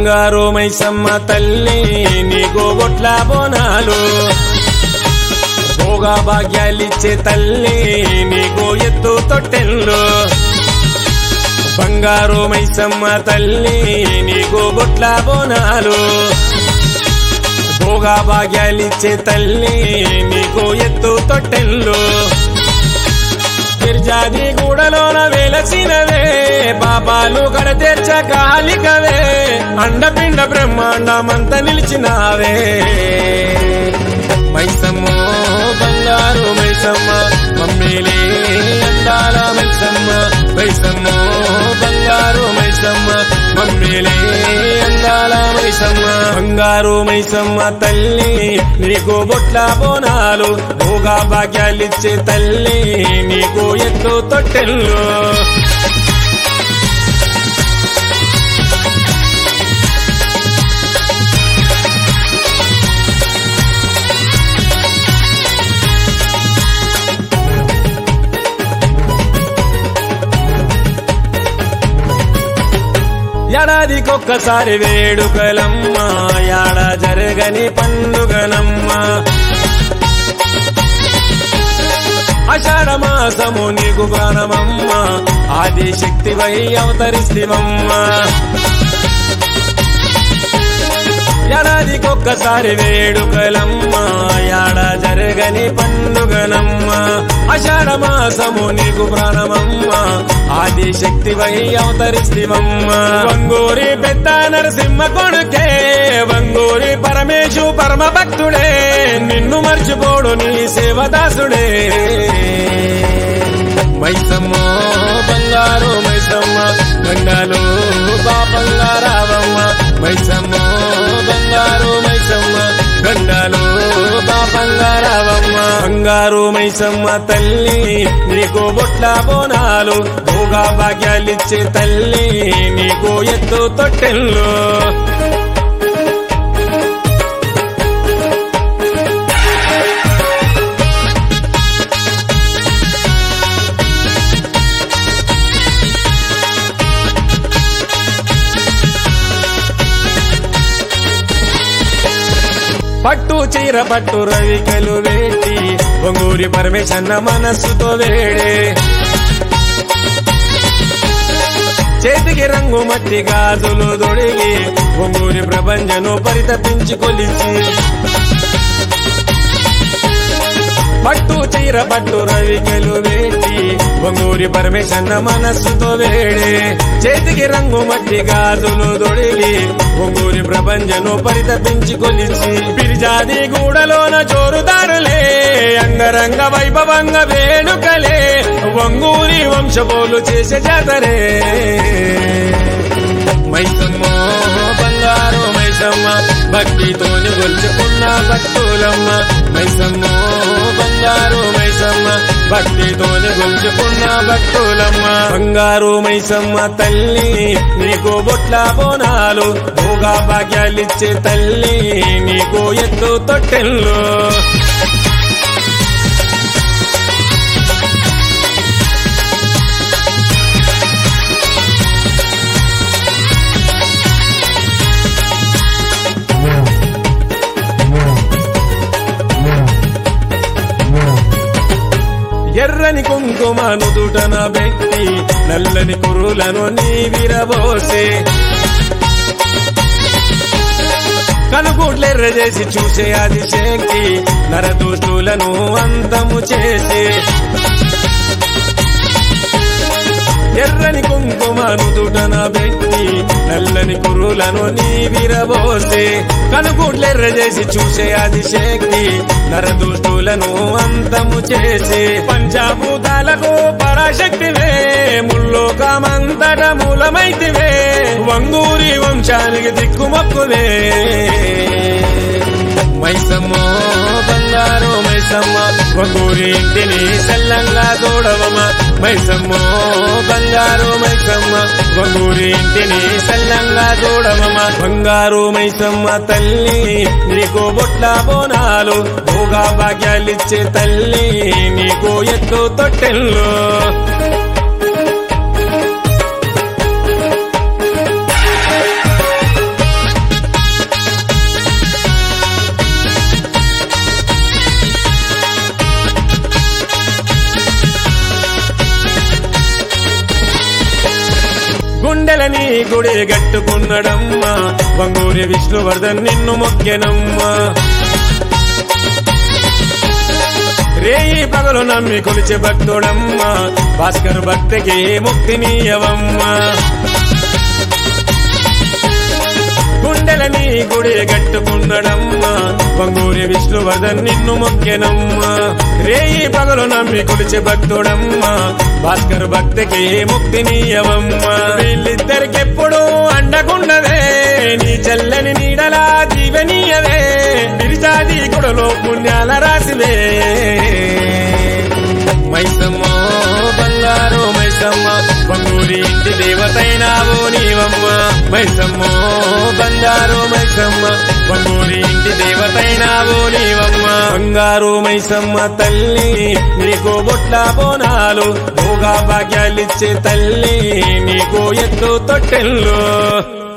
బంగారు మైసమ్మ తల్లి నీకు బొట్ల బోనాలు భోగా భాగ్యాలిచ్చే తల్లి నీకు ఎత్తు తొట్టెళ్ళు బంగారు మైసమ్మ తల్లి నీకు బొట్ల బోనాలు భోగా భాగ్యాలిచ్చే తల్లి నీకు ఎత్తు తొట్టెళ్ళు గిరిజాది గూడలోన వెలసినవే పాపాలు కడతెర్చ కాలికవే అండపిండ బ్రహ్మాండమంత నిలిచినావే మైసమ్మో బంగారు మైసమ్మ మమ్మీలే అందాల మైసమ్మ మైసమ్మో బంగారు మైసమ్మ మమ్మీలే అందాల మైసమ్మ బంగారు మైసమ్మ తల్లి నీకు బొట్ల బోనాలు భోగా భాగ్యాలిచ్చే తల్లి నీకు ఎత్తు తొట్టెళ్ళు ఏడాదికొక్కసారి వేడుకలమ్మ యాడ జరగని పండుగనమ్మ అషాఢ మాసము నీకు ప్రాణమమ్మ ఆది శక్తివై అవతరిస్తివమ్మ ఏడాదికొక్కసారి వేడుకలమ్మ యాడ జరగని పండుగనమ్మ అషాఢ మాసము నీకు ప్రాణమమ్మ ఆది శక్తివై అవతరిస్తివమ్మ వంగూరి పెద్ద నరసింహ కొడుకే వంగూరి పరమేశు పరమ భక్తుడే నిన్ను మర్చిపోడు నీ సేవదాసుడే మైసమ్మో బంగారు మైసమ్మ గంగాలు పాపంగా రావమ్మ మైసమ్మో బంగారు మైసమ్మ గండాలు పాపంగా రావమ్మ బంగారు మైసమ్మ తల్లి నీకు బొట్ల బోనాలు భోగా భాగ్యాలిచ్చే తల్లి నీకు ఎత్తు తొట్టెళ్ళు పట్టు చీర పట్టు రవికలు వేటి ఒంగూరి పరమేశన్న మనస్సుతో వేడే చేతికి రంగు మట్టి గాజులు దొడిగి ఒంగూరి ప్రపంచను పరితపించి కొలిచి పట్టు చీర పట్టు రవికలు వేటి ఒంగూరి పరమేశన్న మనస్సుతో వేడే చేతికి రంగు మట్టి గాజులు దొడిగి ఒంగూరి ప్రపంచను పరితపించి కొలిచి బిరిజాది గూడలోన జోరుదారులే అంగరంగ వైభవంగ వేడుకలే ఒంగూరి వంశపోలు చేసే జాతరే మైసమ్మో బంగారు మైసమ్మ భక్తితోని గొలుచుకున్న భక్తులమ్మ మైసమ్మో బంగారు మైసమ్మ భక్తితోని గొలుచుకున్న భక్తులమ్మ బంగారు మైసమ్మ తల్లి నీకు బొట్ల బోనాలు భోగా భాగ్యాలిచ్చే తల్లి నీకు ఎత్తు తొట్టెళ్ళు ఎర్రని కుంకుమ నుదుటన పెట్టి నల్లని కురులను నీ విరబోసే కనుగుడ్లెర్ర చేసి చూసే అది శక్తి నరదూతులను అంతము చేసి ఎర్రని కుంకుమ నుదుటన పెట్టి నల్లని కురులను నీ విరబోసే కనుగుడ్లెర్ర చేసి చూసే అది శక్తి నరదూతులను అంతము చేసి పంచాభూతాలకు పరాశక్తివే ముల్లోకమంతట మూలమైతివే వంగూరి వంశానికి దిక్కుమొక్కువే మైసమ్మో బంగారు మైసమ్మ వంగూరి ఇంటిని సల్లంగా తోడవమ్మ మైసమ్మో బంగారు మైసమ్మ వంగూరి ఇంటిని సల్లంగా తోడవమ్మ బంగారు మైసమ్మ తల్లి నీకు బొట్ల బోనాలు భోగా భాగ్యాలిచ్చే తల్లి నీకు ఎత్తు తొట్టెళ్ళు గుండెలని గుడి గట్టుకున్నడమ్మా వంగూరి విష్ణువర్ధన్ నిన్ను మొక్కెనమ్మా రేయి పగలు నమ్మి కొలిచే భక్తుడమ్మా భాస్కర్ భక్తికి ముక్తినీయవమ్మా గుండెలని గుడి గట్టుకున్నడమ్మా వంగూరి విష్ణువర్ధన్ నిన్ను మొక్కెనమ్మా రేయి పగలు నమ్మి కొలిచే భక్తుడమ్మా భాస్కర్ భక్తికి ముక్తినీయవమ్మా వీళ్ళిద్దరికెప్పుడు అండకున్నదే నీ చెల్లని నీడలా దీవెనీయవే బిరిజాది కొడలో పుణ్యాల రాసివే మైసమ్మ బంగారు మైసమ్మ బంగూరి ఇంటి దేవతైనావు నీవమ్మ మైసమ్మ బంగారు మైసమ్మ బంగూరి ఇంటి దేవతైనావు నీవమ్మ బంగారు మైసమ్మ తల్లి నీకు బొట్ల బోనాలు భోగా భాగ్యాలిచ్చే తల్లి నీకు ఎత్తు తొట్టెళ్ళు